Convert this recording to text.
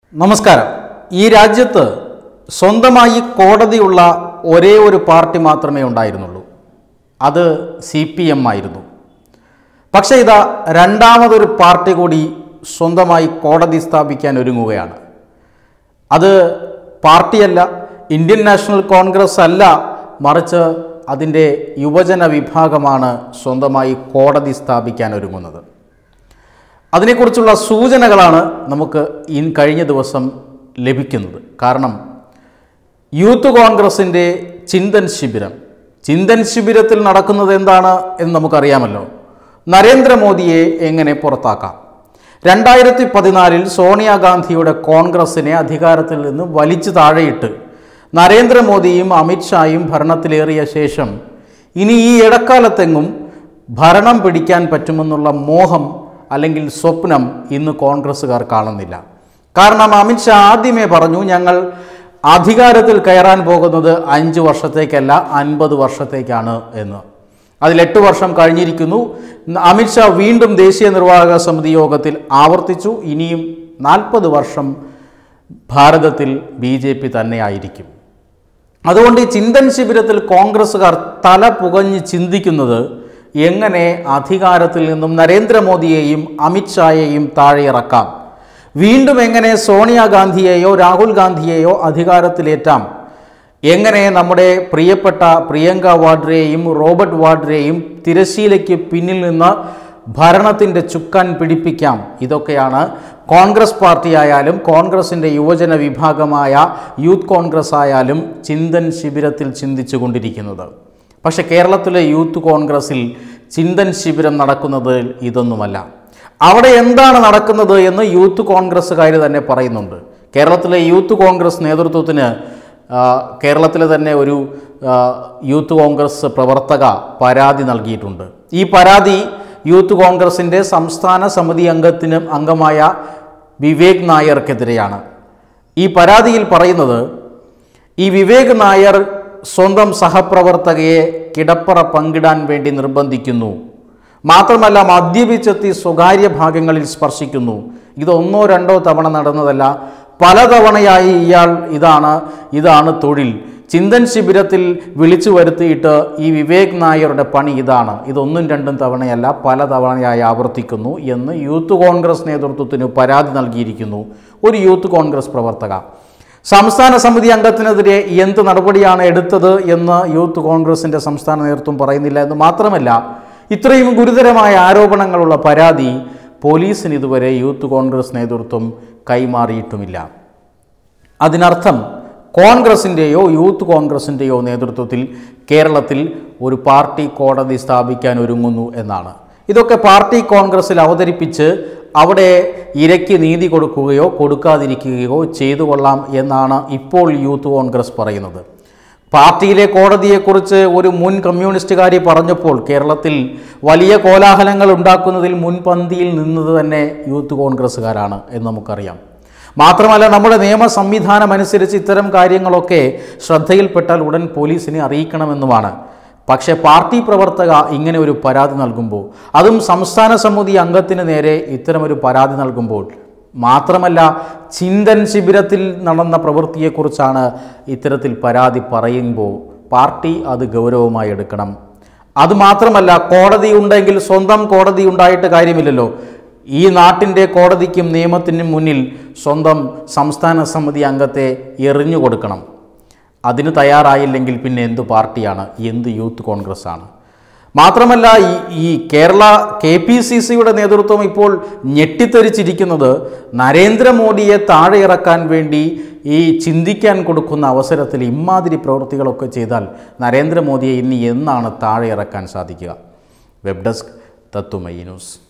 നമസ്കാരം ഈ രാജ്യത്ത് സ്വന്തമായി കോടതിയുള്ള ഒരേ ഒരു പാർട്ടി മാത്രമേ ഉണ്ടായിരുന്നുള്ളൂ അത് സി പി എം ആയിരുന്നു പക്ഷേ ഇതാ രണ്ടാമതൊരു പാർട്ടി കൂടി സ്വന്തമായി കോടതി സ്ഥാപിക്കാൻ ഒരുങ്ങുകയാണ് അത് പാർട്ടിയല്ല ഇന്ത്യൻ നാഷണൽ കോൺഗ്രസ് അല്ല മറിച്ച് അതിൻ്റെ യുവജന വിഭാഗമാണ് സ്വന്തമായി കോടതി സ്ഥാപിക്കാൻ ഒരുങ്ങുന്നത് അതിനെക്കുറിച്ചുള്ള സൂചനകളാണ് നമുക്ക് ഇൻ കഴിഞ്ഞ ദിവസം ലഭിക്കുന്നത് കാരണം യൂത്ത് കോൺഗ്രസിൻ്റെ ചിന്തൻ ശിബിരം ചിന്തൻ ശിബിരത്തിൽ നടക്കുന്നത് എന്താണ് എന്ന് നമുക്കറിയാമല്ലോ നരേന്ദ്രമോദിയെ എങ്ങനെ പുറത്താക്കാം രണ്ടായിരത്തി പതിനാലിൽ സോണിയാഗാന്ധിയുടെ കോൺഗ്രസിനെ അധികാരത്തിൽ നിന്ന് വലിച്ചു താഴെയിട്ട് നരേന്ദ്രമോദിയും അമിത്ഷായും ഭരണത്തിലേറിയ ശേഷം ഇനി ഈ ഇടക്കാലത്തെങ്ങും ഭരണം പിടിക്കാൻ പറ്റുമെന്നുള്ള മോഹം അല്ലെങ്കിൽ സ്വപ്നം ഇന്ന് കോൺഗ്രസ്സുകാർ കാണുന്നില്ല കാരണം അമിത്ഷാ ആദ്യമേ പറഞ്ഞു ഞങ്ങൾ അധികാരത്തിൽ കയറാൻ പോകുന്നത് അഞ്ച് വർഷത്തേക്കല്ല അൻപത് വർഷത്തേക്കാണ് എന്ന് അതിൽ എട്ട് വർഷം കഴിഞ്ഞിരിക്കുന്നു അമിത്ഷാ വീണ്ടും ദേശീയ നിർവാഹക സമിതി യോഗത്തിൽ ആവർത്തിച്ചു ഇനിയും നാൽപ്പത് വർഷം ഭാരതത്തിൽ ബി ജെ പി തന്നെയായിരിക്കും അതുകൊണ്ട് ഈ ചിന്തൻ ശിബിരത്തിൽ കോൺഗ്രസ്സുകാർ തല പുകഞ്ഞ് ചിന്തിക്കുന്നത് എങ്ങനെ അധികാരത്തിൽ നിന്നും നരേന്ദ്രമോദിയെയും അമിത്ഷായെയും താഴെ ഇറക്കാം വീണ്ടും എങ്ങനെ സോണിയാഗാന്ധിയെയോ രാഹുൽ ഗാന്ധിയെയോ അധികാരത്തിലേറ്റാം എങ്ങനെ നമ്മുടെ പ്രിയപ്പെട്ട പ്രിയങ്ക വാഡ്രയെയും റോബർട്ട് വാഡ്രയെയും തിരശീലയ്ക്ക് പിന്നിൽ നിന്ന് ഭരണത്തിൻ്റെ ചുക്കാൻ പിടിപ്പിക്കാം ഇതൊക്കെയാണ് കോൺഗ്രസ് പാർട്ടി ആയാലും കോൺഗ്രസിൻ്റെ യുവജന വിഭാഗമായ യൂത്ത് കോൺഗ്രസ് ആയാലും ചിന്തൻ ശിബിരത്തിൽ ചിന്തിച്ചു കൊണ്ടിരിക്കുന്നത് പക്ഷെ കേരളത്തിലെ യൂത്ത് കോൺഗ്രസിൽ ചിന്തൻ ശിബിരം നടക്കുന്നത് ഇതൊന്നുമല്ല അവിടെ എന്താണ് നടക്കുന്നത് എന്ന് യൂത്ത് കോൺഗ്രസ്സുകാർ തന്നെ പറയുന്നുണ്ട് കേരളത്തിലെ യൂത്ത് കോൺഗ്രസ് നേതൃത്വത്തിന് ആ, കേരളത്തിലെ തന്നെ ഒരു ആ, യൂത്ത് കോൺഗ്രസ് പ്രവർത്തക പരാതി നൽകിയിട്ടുണ്ട് ഈ പരാതി യൂത്ത് കോൺഗ്രസിൻ്റെ സംസ്ഥാന സമിതി അംഗത്തിന് അംഗമായ വിവേക് നായർക്കെതിരെയാണ് ഈ പരാതിയിൽ പറയുന്നത് ഈ വിവേക് നായർ സ്വന്തം സഹപ്രവർത്തകയെ കിടപ്പറ പങ്കിടാൻ വേണ്ടി നിർബന്ധിക്കുന്നു മാത്രമല്ല മദ്യപിച്ചെത്തി സ്വകാര്യ ഭാഗങ്ങളിൽ സ്പർശിക്കുന്നു ഇത് ഒന്നോ രണ്ടോ തവണ നടന്നതല്ല പലതവണയായി ഇയാൾ ഇതാണ് ഇതാണ് തൊഴിൽ ചിന്തൻ ശിബിരത്തിൽ വിളിച്ചു വരുത്തിയിട്ട് ഈ വിവേക് നായരുടെ പണി ഇതാണ് ഇതൊന്നും രണ്ടും തവണയല്ല പല തവണയായി ആവർത്തിക്കുന്നു എന്ന് യൂത്ത് കോൺഗ്രസ് നേതൃത്വത്തിന് പരാതി നൽകിയിരിക്കുന്നു ഒരു യൂത്ത് കോൺഗ്രസ് പ്രവർത്തക സംസ്ഥാന സമിതി അംഗത്തിനെതിരെ എന്ത് നടപടിയാണ് എടുത്തത് എന്ന് യൂത്ത് കോൺഗ്രസിൻ്റെ സംസ്ഥാന നേതൃത്വം പറയുന്നില്ല എന്ന് മാത്രമല്ല ഇത്രയും ഗുരുതരമായ ആരോപണങ്ങളുള്ള പരാതി പോലീസിന് ഇതുവരെ യൂത്ത് കോൺഗ്രസ് നേതൃത്വം കൈമാറിയിട്ടുമില്ല അതിനർത്ഥം കോൺഗ്രസിൻ്റെയോ യൂത്ത് കോൺഗ്രസിൻ്റെയോ നേതൃത്വത്തിൽ കേരളത്തിൽ ഒരു പാർട്ടി കോടതി സ്ഥാപിക്കാൻ ഒരുങ്ങുന്നു എന്നാണ് ഇതൊക്കെ പാർട്ടി കോൺഗ്രസിൽ അവതരിപ്പിച്ച് അവിടെ ഇരയ്ക്ക് നീതി കൊടുക്കുകയോ കൊടുക്കാതിരിക്കുകയോ ചെയ്തു കൊള്ളാം എന്നാണ് ഇപ്പോൾ യൂത്ത് കോൺഗ്രസ് പറയുന്നത് പാർട്ടിയിലെ കോടതിയെക്കുറിച്ച് ഒരു മുൻ കമ്മ്യൂണിസ്റ്റുകാരി പറഞ്ഞപ്പോൾ കേരളത്തിൽ വലിയ കോലാഹലങ്ങൾ ഉണ്ടാക്കുന്നതിൽ മുൻപന്തിയിൽ നിന്നത് തന്നെ യൂത്ത് കോൺഗ്രസ്സുകാരാണ് എന്ന് നമുക്കറിയാം മാത്രമല്ല നമ്മുടെ നിയമ സംവിധാനം അനുസരിച്ച് ഇത്തരം കാര്യങ്ങളൊക്കെ ശ്രദ്ധയിൽപ്പെട്ടാൽ ഉടൻ പോലീസിനെ അറിയിക്കണമെന്നുമാണ് പക്ഷേ പാർട്ടി പ്രവർത്തക ഇങ്ങനെ ഒരു പരാതി നൽകുമ്പോൾ അതും സംസ്ഥാന സമിതി അംഗത്തിന് നേരെ ഇത്തരമൊരു പരാതി നൽകുമ്പോൾ മാത്രമല്ല ചിന്തൻ ശിബിരത്തിൽ നടന്ന പ്രവൃത്തിയെക്കുറിച്ചാണ് ഇത്തരത്തിൽ പരാതി പറയുമ്പോൾ പാർട്ടി അത് ഗൗരവമായി എടുക്കണം അതുമാത്രമല്ല കോടതി ഉണ്ടെങ്കിൽ സ്വന്തം കോടതി ഉണ്ടായിട്ട് കാര്യമില്ലല്ലോ ഈ നാട്ടിൻ്റെ കോടതിക്കും നിയമത്തിനും മുന്നിൽ സ്വന്തം സംസ്ഥാന സമിതി അംഗത്തെ എറിഞ്ഞു കൊടുക്കണം അതിന് തയ്യാറായില്ലെങ്കിൽ പിന്നെ എന്ത് പാർട്ടിയാണ് എന്ത് യൂത്ത് കോൺഗ്രസ് ആണ് മാത്രമല്ല ഈ ഈ കേരള കെ പി സി സിയുടെ നേതൃത്വം ഇപ്പോൾ ഞെട്ടിത്തെറിച്ചിരിക്കുന്നത് നരേന്ദ്രമോദിയെ താഴെ ഇറക്കാൻ വേണ്ടി ഈ ചിന്തിക്കാൻ കൊടുക്കുന്ന അവസരത്തിൽ ഇമാതിരി പ്രവൃത്തികളൊക്കെ ചെയ്താൽ നരേന്ദ്രമോദിയെ ഇനി എന്നാണ് താഴെ ഇറക്കാൻ സാധിക്കുക വെബ് ഡെസ്ക് തത്തുമൈ ന്യൂസ്